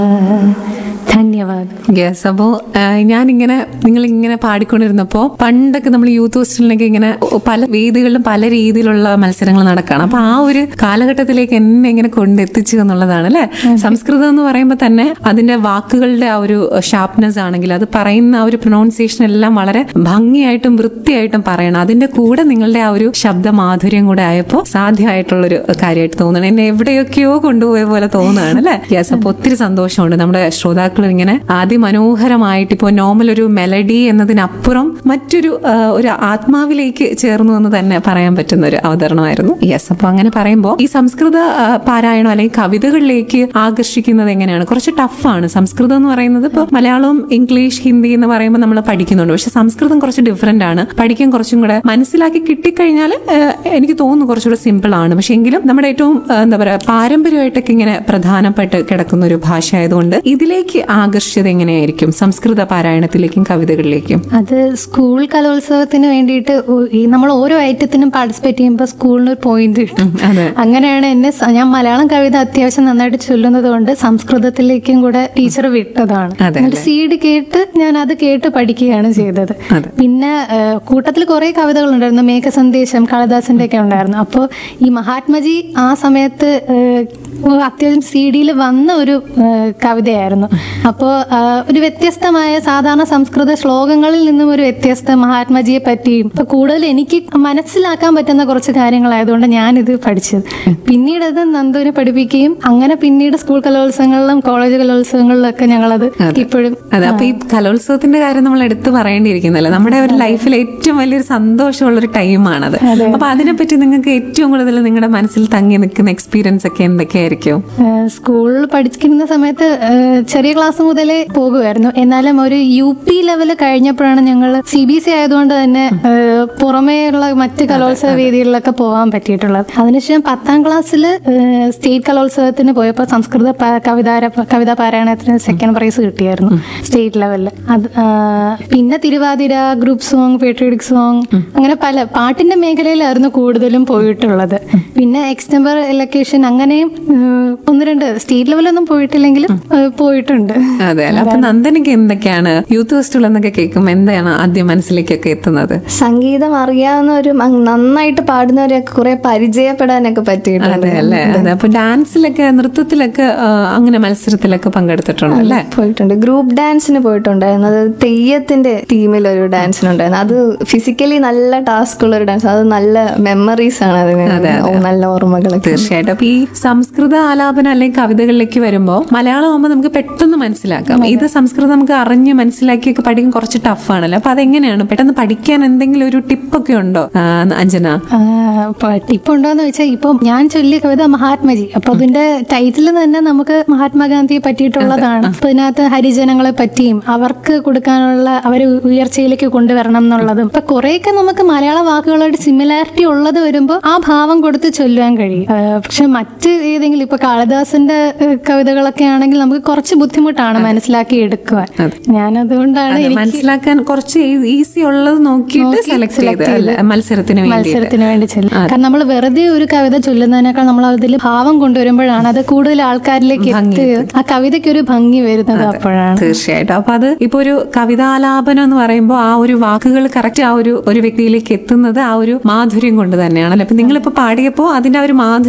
ധന്യവാദ് yes അപ്പോ ഞാനിങ്ങനെ നിങ്ങൾ ഇങ്ങനെ പാടിക്കൊണ്ടിരുന്നപ്പോ പണ്ടൊക്കെ നമ്മൾ യൂത്ത് ഹോസ്റ്റലിനൊക്കെ ഇങ്ങനെ പല വേദികളിലും പല രീതിയിലുള്ള മത്സരങ്ങൾ നടക്കുകയാണ് അപ്പൊ ആ ഒരു കാലഘട്ടത്തിലേക്ക് എന്നെ ഇങ്ങനെ കൊണ്ടെത്തിച്ചു എന്നുള്ളതാണ് അല്ലെ സംസ്കൃതം എന്ന് പറയുമ്പോൾ തന്നെ അതിന്റെ വാക്കുകളുടെ ആ ഒരു ഷാർപ്നെസ് ആണെങ്കിൽ അത് പറയുന്ന ആ ഒരു പ്രൊനൗൺസിയേഷൻ എല്ലാം വളരെ ഭംഗിയായിട്ടും വൃത്തിയായിട്ടും പറയണം അതിന്റെ കൂടെ നിങ്ങളുടെ ആ ഒരു ശബ്ദ മാധുര്യം കൂടെ ആയപ്പോൾ സാധ്യമായിട്ടുള്ളൊരു കാര്യമായിട്ട് തോന്നുന്നു എന്നെ എവിടെയൊക്കെയോ കൊണ്ടുപോയ പോലെ തോന്നുകയാണ് അല്ലെ യെസ് അപ്പൊ ഒത്തിരി സന്തോഷമുണ്ട് നമ്മുടെ ശ്രോതാക്കൾ ഇങ്ങനെ അതിമനോഹരമായിട്ട് ഇപ്പോൾ നോർമൽ ഒരു മെലഡി എന്നതിനപ്പുറം മറ്റൊരു ആ, ഒരു ആത്മാവിലേക്ക് ചേർന്നു എന്ന് തന്നെ പറയാൻ പറ്റുന്ന ഒരു അവതരണമായിരുന്നു യെസ് അപ്പൊ അങ്ങനെ പറയുമ്പോൾ ഈ സംസ്കൃത ആ, പാരായണം അല്ലെങ്കിൽ കവിതകളിലേക്ക് ആകർഷിക്കുന്നത് എങ്ങനെയാണ് കുറച്ച് ടഫാണ് സംസ്കൃതം എന്ന് പറയുന്നത് ഇപ്പോൾ മലയാളം ഇംഗ്ലീഷ് ഹിന്ദി എന്ന് പറയുമ്പോൾ നമ്മൾ പഠിക്കുന്നുണ്ട് പക്ഷെ സംസ്കൃതം കുറച്ച് ഡിഫറെന്റ് ആണ് പഠിക്കാൻ കുറച്ചും കൂടെ മനസ്സിലാക്കി കിട്ടിക്കഴിഞ്ഞാൽ എനിക്ക് തോന്നുന്നു കുറച്ചുകൂടെ സിമ്പിൾ ആണ് പക്ഷെ എങ്കിലും നമ്മുടെ ഏറ്റവും ആ, എന്താ പറയാ പാരമ്പര്യമായിട്ടൊക്കെ ഇങ്ങനെ പ്രധാനപ്പെട്ട് കിടക്കുന്ന ഒരു ഭാഷ ആയതുകൊണ്ട് ഇതിലേക്ക് ആകർഷിച്ചത് എങ്ങനെയായിരിക്കും സംസ്കൃത പാരായണത്തിലേക്കും കവിതകളിലേക്കും അത് സ്കൂൾ കലോത്സവത്തിന് വേണ്ടിയിട്ട് ഒ- ഈ നമ്മൾ ഓരോ ഐറ്റത്തിനും പാർട്ടിസിപ്പേറ്റ് ചെയ്യുമ്പോൾ സ്കൂളിന് ഒരു പോയിന്റ് കിട്ടും അതെ അങ്ങനെയാണ് എന്നെ സ- ഞാൻ മലയാളം കവിത അത്യാവശ്യം നന്നായിട്ട് ചൊല്ലുന്നത് കൊണ്ട് സംസ്കൃതത്തിലേക്കും കൂടെ ടീച്ചർ വിട്ടതാണ് അതെ, എന്നിട്ട് സീഡ് കേട്ട് ഞാൻ അത് കേട്ട് പഠിക്കുകയാണ് ചെയ്തത് അതെ. പിന്നെ ഏഹ്, കൂട്ടത്തിൽ കുറെ കവിതകൾ ഉണ്ടായിരുന്നു മേഘസന്ദേശം കാളിദാസന്റെ ഒക്കെ ഉണ്ടായിരുന്നു അപ്പോൾ ഈ മഹാത്മജി ആ സമയത്ത് ഏഹ്, അത്യാവശ്യം സി ഡിയിൽ വന്ന ഒരു ഏഹ്, കവിതയായിരുന്നു അപ്പോൾ ഒരു വ്യത്യസ്തമായ സാധാരണ സംസ്കൃത ശ്ലോകങ്ങളിൽ നിന്നും ഒരു വ്യത്യസ്ത മഹാത്മജിയെ പറ്റിയും ഇപ്പൊ കൂടുതൽ എനിക്ക് മനസ്സിലാക്കാൻ പറ്റുന്ന കുറച്ച് കാര്യങ്ങളായതുകൊണ്ട് ഞാനിത് പഠിച്ചത് പിന്നീട് അത് നന്ദുവിനെ പഠിപ്പിക്കുകയും അങ്ങനെ പിന്നീട് സ്കൂൾ കലോത്സവങ്ങളിലും കോളേജ് കലോത്സവങ്ങളിലൊക്കെ ഞങ്ങളത് ഇപ്പോഴും അതെ അപ്പൊ ഈ കലോത്സവത്തിന്റെ കാര്യം നമ്മൾ എടുത്തു പറയേണ്ടിയിരിക്കുന്നല്ലോ നമ്മുടെ ഒരു ലൈഫിൽ ഏറ്റവും വലിയൊരു സന്തോഷമുള്ള ഒരു ടൈമാണത് അപ്പൊ അതിനെപ്പറ്റി നിങ്ങൾക്ക് ഏറ്റവും കൂടുതൽ നിങ്ങളുടെ മനസ്സിൽ തങ്ങി നിൽക്കുന്ന എക്സ്പീരിയൻസ് ഒക്കെ എന്തൊക്കെയായിരിക്കും ഏഹ് സ്കൂളിൽ പഠിക്കുന്ന സമയത്ത് ഏഹ് ചെറിയ ക്ലാസ് മുതലേ പോകുമായിരുന്നു എന്നാലും ഒരു യു പി ലെവൽ കഴിഞ്ഞപ്പോഴാണ് ഞങ്ങൾ സി ബി സി ആയതുകൊണ്ട് തന്നെ ഏഹ് പുറമേയുള്ള മറ്റ് കലോത്സവ വേദികളിലൊക്കെ പോകാൻ പറ്റിയിട്ടുള്ളത് അതിനുശേഷം പത്താം ക്ലാസ്സിൽ സ്റ്റേറ്റ് കലോത്സവത്തിന് പോയപ്പോൾ സംസ്കൃത പ- കവിതാര കവിതാ പാരായണത്തിന് സെക്കൻഡ് പ്രൈസ് കിട്ടിയായിരുന്നു സ്റ്റേറ്റ് ലെവലിൽ അത് ആഹ് പിന്നെ Thiruvathira group song patriotic song അങ്ങനെ പല പാട്ടിന്റെ മേഖലയിലായിരുന്നു കൂടുതലും പോയിട്ടുള്ളത് പിന്നെ എക്സ്റ്റംബർ ലൊക്കേഷൻ അങ്ങനെയും ഏഹ്, ഒന്ന് രണ്ട് സ്റ്റേറ്റ് ലെവലൊന്നും പോയിട്ടില്ലെങ്കിലും ഏഹ്, പോയിട്ടുണ്ട് അതെ അല്ല അപ്പൊ നന്ദനക്ക് എന്തൊക്കെയാണ് യൂത്ത് ഫെസ്റ്റിവൽ എന്നൊക്കെ കേൾക്കുമ്പോൾ എന്താണ് ആദ്യം മനസ്സിലേക്കൊക്കെ എത്തുന്നത് സംഗീതം അറിയാവുന്നവരും അങ് നന്നായിട്ട് പാടുന്നവരെയൊക്കെ കുറെ പരിചയപ്പെടാനൊക്കെ പറ്റിയിട്ടുണ്ട് അതെ അല്ലേ അതെ അപ്പൊ ഡാൻസിലൊക്കെ നൃത്തത്തിലൊക്കെ ആ, അങ്ങനെ മത്സരത്തിലൊക്കെ പങ്കെടുത്തിട്ടുണ്ട് അല്ലേ പോയിട്ടുണ്ട് ഗ്രൂപ്പ് ഡാൻസിന് പോയിട്ടുണ്ടായിരുന്നു അത് തെയ്യത്തിന്റെ ടീമിൽ ഒരു ഡാൻസിനുണ്ടായിരുന്നു അത് ഫിസിക്കലി നല്ല ടാസ്ക് ഉള്ള ഒരു ഡാൻസ് അത് നല്ല മെമ്മറീസ് ആണ് അതിന് ഓ, നല്ല ഓർമ്മകളൊക്കെ തീർച്ചയായിട്ടും അപ്പൊ ഈ സംസ്കൃത ആലാപനം അല്ലെങ്കിൽ കവിതകളിലേക്ക് വരുമ്പോൾ മലയാളം ആകുമ്പോൾ നമുക്ക് പെട്ടെന്ന് മനസ്സിലാക്കാം ഇത് സംസ്കൃതം നമുക്ക് അറിഞ്ഞ് മനസ്സിലാക്കിയൊക്കെ പഠിക്കാൻ കുറച്ച് ടഫാണല്ലോ അപ്പൊ അതെങ്ങനെയാണ് പെട്ടെന്ന് പഠിക്കാൻ എന്തെങ്കിലും ഒരു ടിപ്പൊക്കെ ഉണ്ടോ ആ, അഞ്ജന ഇപ്പൊ ഉണ്ടോന്ന് വെച്ചാൽ ഇപ്പൊ ഞാൻ ചൊല്ലിയ കവിത മഹാത്മജി അപ്പൊ അതിന്റെ ടൈറ്റിൽ തന്നെ നമുക്ക് മഹാത്മാഗാന്ധിയെ പറ്റിയിട്ടുള്ളതാണ് അപ്പൊ ഇതിനകത്ത് ഹരിജനങ്ങളെ പറ്റിയും അവർക്ക് കൊടുക്കാനുള്ള അവരെ ഉയർച്ചയിലേക്ക് കൊണ്ടുവരണം എന്നുള്ളതും ഇപ്പൊ കുറെയൊക്കെ നമുക്ക് മലയാള വാക്കുകളായിട്ട് സിമിലാരിറ്റി ഉള്ളത് വരുമ്പോൾ ആ ഭാവം കൊടുത്ത് ചൊല്ലുവാൻ കഴിയും ആ, പക്ഷെ മറ്റ് ഏതെങ്കിലും ഇപ്പൊ കാളിദാസന്റെ ഏഹ്, കവിതകളൊക്കെ ആണെങ്കിൽ നമുക്ക് കുറച്ച് ബുദ്ധിമുട്ടാണ് മനസ്സിലാക്കി എടുക്കുവാൻ ഞാൻ അതുകൊണ്ടാണ് അതെ, എനിക്ക് മനസ്സിലാക്കാൻ കുറച്ച് ഈസി ഉള്ളത് നോക്കിയിട്ട് സെലക്ട് ചെയ്ത് അല്ലേ? മത്സരത്തിന് വേണ്ടി മത്സരത്തിന് വേണ്ടി ചെല്ലും കാരണം നമ്മൾ വെറുതെ ഒരു കവിത ചൊല്ലുന്നതിനേക്കാൾ നമ്മൾ അതിൽ ഭാവം കൊണ്ടുവരുമ്പോഴാണ് അത് കൂടുതൽ ആൾക്കാരിലേക്ക് എത്തി ആ കവിതയ്ക്ക് ഒരു ഭംഗി വരുന്നത് അപ്പോഴാണ് തീർച്ചയായിട്ടും അപ്പൊ അത് ഇപ്പൊ ഒരു കവിതാലാപനം എന്ന് പറയുമ്പോൾ ആ ഒരു വാക്കുകൾ കറക്റ്റ് ആ ഒരു ഒരു വ്യക്തിയിലേക്ക് എത്തുന്നത് ആ ഒരു മാധുര്യം കൊണ്ട് തന്നെയാണല്ലോ അപ്പൊ നിങ്ങളിപ്പോ പാടിയപ്പോ അതിന്റെ ആ ഒരു മാധുര്യം